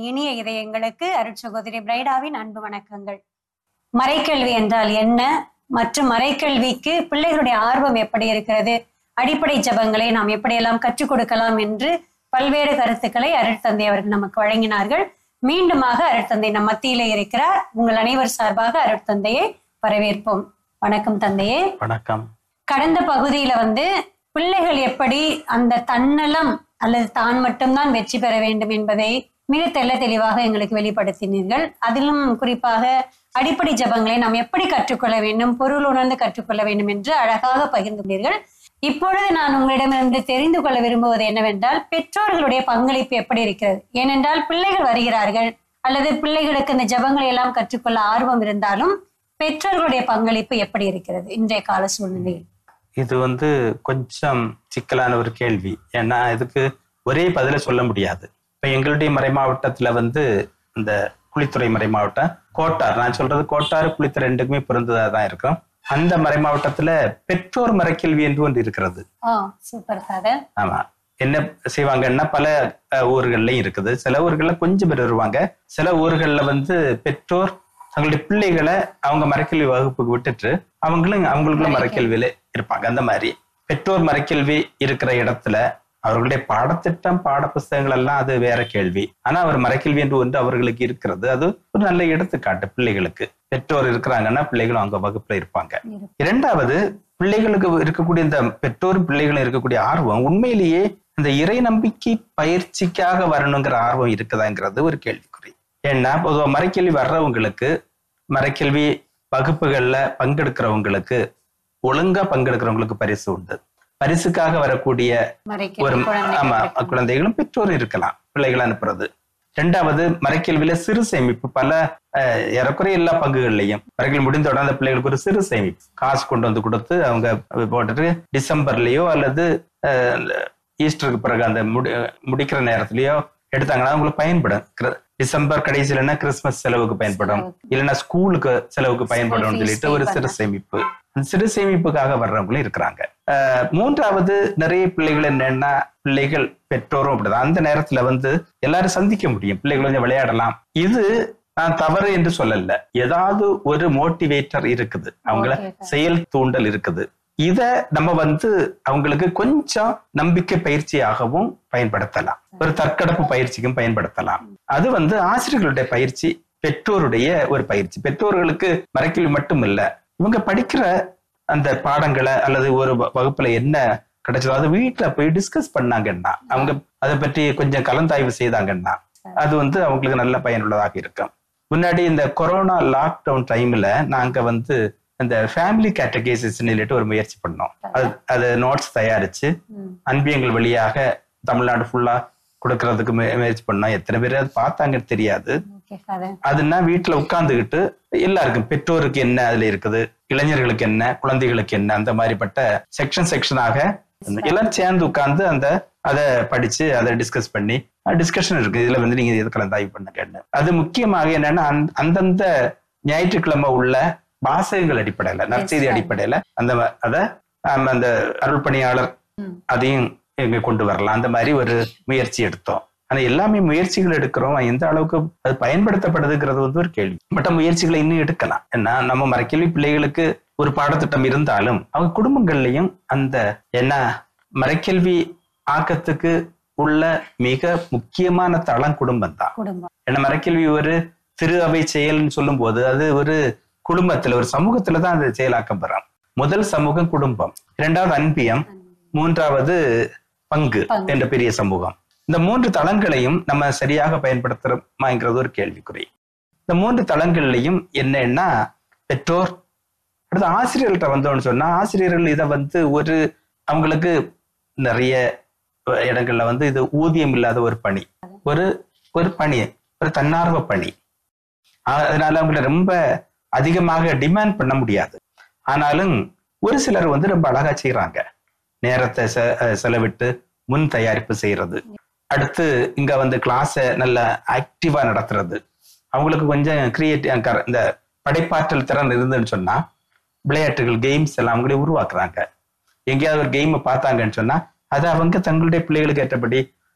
இனிய இதயங்களுக்கு அருட்சகோதரி பிரைடாவின் அன்பு வணக்கங்கள் மறைக்கல்வி என்றால் என்ன மற்றும் மறைக்கல்விக்கு பிள்ளைகளுடைய ஆர்வம் எப்படி இருக்கிறது அடிப்படை ஜபங்களை நாம் எப்படியெல்லாம் கற்றுக் கொடுக்கலாம் என்று பல்வேறு கருத்துக்களை அருட்தந்தை அவர்கள் நமக்கு வழங்கினார்கள் மீண்டுமாக அருட்தந்தை நம் மத்தியிலே இருக்கிறார் உங்கள் அனைவர் சார்பாக அருட்தந்தையை வரவேற்போம் வணக்கம் தந்தையே வணக்கம் கடந்த பகுதியில வந்து பிள்ளைகள் எப்படி அந்த தன்னலம் அல்லது தான் மட்டும்தான் வெற்றி பெற வேண்டும் என்பதை மிக தெள்ள தெளிவாக எங்களுக்கு வெளிப்படுத்தினீர்கள் அதிலும் குறிப்பாக அடிப்படை ஜபங்களை நாம் எப்படி கற்றுக்கொள்ள வேண்டும் பொருள் உணர்ந்து கற்றுக்கொள்ள வேண்டும் என்று அழகாக பகிர்ந்துள்ளீர்கள் இப்பொழுது நான் உங்களிடமிருந்து தெரிந்து கொள்ள விரும்புவது என்னவென்றால் பெற்றோர்களுடைய பங்களிப்பு எப்படி இருக்கிறது ஏனென்றால் பிள்ளைகள் வருகிறார்கள் அல்லது பிள்ளைகளுக்கு இந்த ஜபங்களை எல்லாம் கற்றுக்கொள்ள ஆர்வம் இருந்தாலும் பெற்றோர்களுடைய பங்களிப்பு எப்படி இருக்கிறது இன்றைய கால சூழ்நிலையில் இது வந்து கொஞ்சம் சிக்கலான ஒரு கேள்வி ஏன்னா இதுக்கு ஒரே பதில சொல்ல முடியாது இப்ப எங்களுடைய மறை மாவட்டத்துல வந்து இந்த குளித்துறை மறை மாவட்டம் கோட்டார் நான் சொல்றது கோட்டாறு குளித்துறை ரெண்டுக்குமே பிறந்ததா தான் இருக்கும் அந்த மறை மாவட்டத்துல பெற்றோர் மறைக்கல்வி என்று ஒன்று இருக்கிறது ஆ சூப்பர் ஃபாதர் ஆமா என்ன செய்வாங்கன்னா பல அஹ், ஊர்கள்லயும் இருக்குது சில ஊர்கள்ல கொஞ்சம் பேர் வருவாங்க சில ஊர்கள்ல வந்து பெற்றோர் தங்களுடைய பிள்ளைகளை அவங்க மறைக்கல்வி வகுப்புக்கு விட்டுட்டு அவங்களும் அவங்களுக்குள்ள மறைக்கல்வியில இருப்பாங்க அந்த மாதிரி பெற்றோர் மறைக்கல்வி இருக்கிற இடத்துல அவர்களுடைய பாடத்திட்டம் பாட புஸ்தகங்கள் எல்லாம் அது வேற கேள்வி ஆனா அவர் மறைக்கல்வி என்று ஒன்று அவர்களுக்கு இருக்கிறது அது ஒரு நல்ல எடுத்துக்காட்டு பிள்ளைகளுக்கு பெற்றோர் இருக்கிறாங்கன்னா பிள்ளைகளும் அவங்க வகுப்புல இருப்பாங்க இரண்டாவது பிள்ளைகளுக்கு இருக்கக்கூடிய இந்த பெற்றோரும் பிள்ளைகளும் இருக்கக்கூடிய ஆர்வம் உண்மையிலேயே இந்த இறை நம்பிக்கை பயிற்சிக்காக வரணுங்கிற ஆர்வம் இருக்குதாங்கிறது ஒரு கேள்விக்குறி ஏன்னா பொதுவா மறைக்கல்வி வர்றவங்களுக்கு மறைக்கல்வி வகுப்புகள்ல பங்கெடுக்கிறவங்களுக்கு ஒழுங்கா பங்கெடுக்கிறவங்களுக்கு பரிசு உண்டு பரிசுக்காக வரக்கூடிய ஒரு ஆமா குழந்தைகளும் பெற்றோர் இருக்கலாம் பிள்ளைகள் அனுப்புறது ரெண்டாவது மறைக்கல்வியில சிறு சேமிப்பு பல அஹ், ஏறக்குறைய எல்லா பங்குகள்லையும் மறைக்கல் முடிந்த உடனே அந்த பிள்ளைகளுக்கு ஒரு சிறு சேமிப்பு காசு கொண்டு வந்து கொடுத்து அவங்க போட்டுட்டு டிசம்பர்லயோ அல்லது அஹ், ஈஸ்டருக்கு பிறகு அந்த முடி முடிக்கிற நேரத்திலயோ எடுத்தாங்கன்னா அவங்களுக்கு பயன்படும் கிற- டிசம்பர் கடைசியிலன்னா கிறிஸ்துமஸ் செலவுக்கு பயன்படும் இல்லைன்னா ஸ்கூலுக்கு செலவுக்கு பயன்படும் சொல்லிட்டு ஒரு சிறு சேமிப்பு அந்த சிறு சேமிப்புக்காக வர்றவங்களும் இருக்கிறாங்க அஹ் மூன்றாவது நிறைய பிள்ளைகள் என்னன்னா பிள்ளைகள் பெற்றோரும் அப்படிதான் அந்த நேரத்துல வந்து எல்லாரும் சந்திக்க முடியும் பிள்ளைகள் கொஞ்சம் விளையாடலாம் இது நான் தவறு என்று சொல்லல ஏதாவது ஒரு மோட்டிவேட்டர் இருக்குது அவங்கள Okay, sir. செயல் தூண்டல் இருக்குது இத நம்ம வந்து அவங்களுக்கு கொஞ்சம் நம்பிக்கை பயிற்சியாகவும் பயன்படுத்தலாம் ஒரு தற்கடப்பு பயிற்சிக்கும் பயன்படுத்தலாம் அது வந்து ஆசிரியர்களுடைய பயிற்சி பெற்றோருடைய ஒரு பயிற்சி பெற்றோர்களுக்கு மறைக்கல்வி மட்டும் இல்ல இவங்க படிக்கிற அந்த பாடங்களை அல்லது ஒரு வ- வகுப்புல என்ன கிடைச்சதோ அதை வீட்டுல போய் டிஸ்கஸ் பண்ணாங்கன்னா அவங்க அதை பற்றி கொஞ்சம் கலந்தாய்வு செய்தாங்கன்னா அது வந்து அவங்களுக்கு நல்ல பயனுள்ளதாக இருக்கும் முன்னாடி இந்த கொரோனா லாக்டவுன் டைம்ல நாங்க வந்து இந்த ஃபேமிலி கேட்டகேசிஸ் சொல்லிட்டு ஒரு முயற்சி பண்ணோம் அது அது நோட்ஸ் தயாரிச்சு அன்பியங்கள் வழியாக தமிழ்நாடு ஃபுல்லா கொடுக்கறதுக்கு முய- முயற்சி பண்ணோம் எத்தனை பேர் அது பார்த்தாங்கன்னு தெரியாது ஓகே ஃபாதர் அதுனா வீட்டுல உட்கார்ந்துகிட்டு எல்லாருக்கும் பெற்றோருக்கு என்ன அதுல இருக்குது இளைஞர்களுக்கு என்ன குழந்தைகளுக்கு என்ன அந்த மாதிரிப்பட்ட செக்ஷன் செக்ஷனாக எல்லாரும் சேர்ந்து உட்கார்ந்து அந்த அதை படிச்சு அதை டிஸ்கஸ் பண்ணி டிஸ்கஷன் இருக்கு இதுல வந்து நீங்க எது கலந்தாய்வு பண்ணுங்கன்னு அது முக்கியமாக என்னன்னா அந்த- அந்தந்த ஞாயிற்றுக்கிழமை உள்ள வாசகங்கள் அடிப்படையில நற்செய்தி sir. அடிப்படையில அந்த வ- அத ஆம், அந்த அருள் பணியாளர் ம். அதையும் எங்க கொண்டு வரலாம் அந்த மாதிரி ஒரு முயற்சி எடுத்தோம் ஆனா எல்லாமே முயற்சிகள் எடுக்கிறோம் எந்த அளவுக்கு அது பயன்படுத்தப்படுதுங்கிறது வந்து ஒரு கேள்வி மற்ற முயற்சிகளை இன்னும் எடுக்கலாம் ஏன்னா நம்ம மறைக்கல்வி பிள்ளைகளுக்கு ஒரு பாடத்திட்டம் இருந்தாலும் அவங்க குடும்பங்கள்லயும் அந்த என்ன மறைக்கல்வி ஆக்கத்துக்கு உள்ள மிக முக்கியமான தளம் குடும்பம் தான் குடும்பம் ஏன்னா மறைக்கல்வி ஒரு திரு அவை செயல்னு சொல்லும் போது அது ஒரு குடும்பத்துல ஒரு சமூகத்துல தான் அது செயலாக்கம் பெறும் முதல் சமூகம் குடும்பம் இரண்டாவது அன்பியம் மூன்றாவது பங்கு பங்கு. என்ற பெரிய சமூகம் இந்த மூன்று தளங்களையும் நம்ம சரியாக பயன்படுத்துறோமாங்கிறது ஒரு கேள்விக்குறி இந்த மூன்று தளங்கள்லையும் என்னன்னா பெற்றோர் அடுத்து ஆசிரியர்கள்ட்ட வந்தோம்னு சொன்னா ஆசிரியர்கள் இதை வந்து ஒரு அவங்களுக்கு நிறைய இடங்கள்ல வந்து இது ஊதியம் இல்லாத ஒரு பணி ஒரு ஒரு பணி ஒரு தன்னார்வ பணி ஆ- அதனால அவங்கள ரொம்ப அதிகமாக டிமாண்ட் பண்ண முடியாது ஆனாலும் ஒரு சிலர் வந்து ரொம்ப அழகா செய்யறாங்க நேரத்தை செ- அஹ் செலவிட்டு முன் தயாரிப்பு செய்யறது அடுத்து இங்க வந்து கிளாஸை நல்ல ஆக்டிவா நடத்துறது அவங்களுக்கு கொஞ்சம் கிரியேட்டிவ் இந்த படைப்பாற்றல் திறன் இருந்துன்னு சொன்னா விளையாட்டுகள் கேம்ஸ் எல்லாம் அவங்களே உருவாக்குறாங்க எங்கேயாவது ஒரு கேம் பார்த்தாங்கன்னு சொன்னா அதை அவங்க தங்களுடைய பிள்ளைகளுக்கு ஏற்றபடி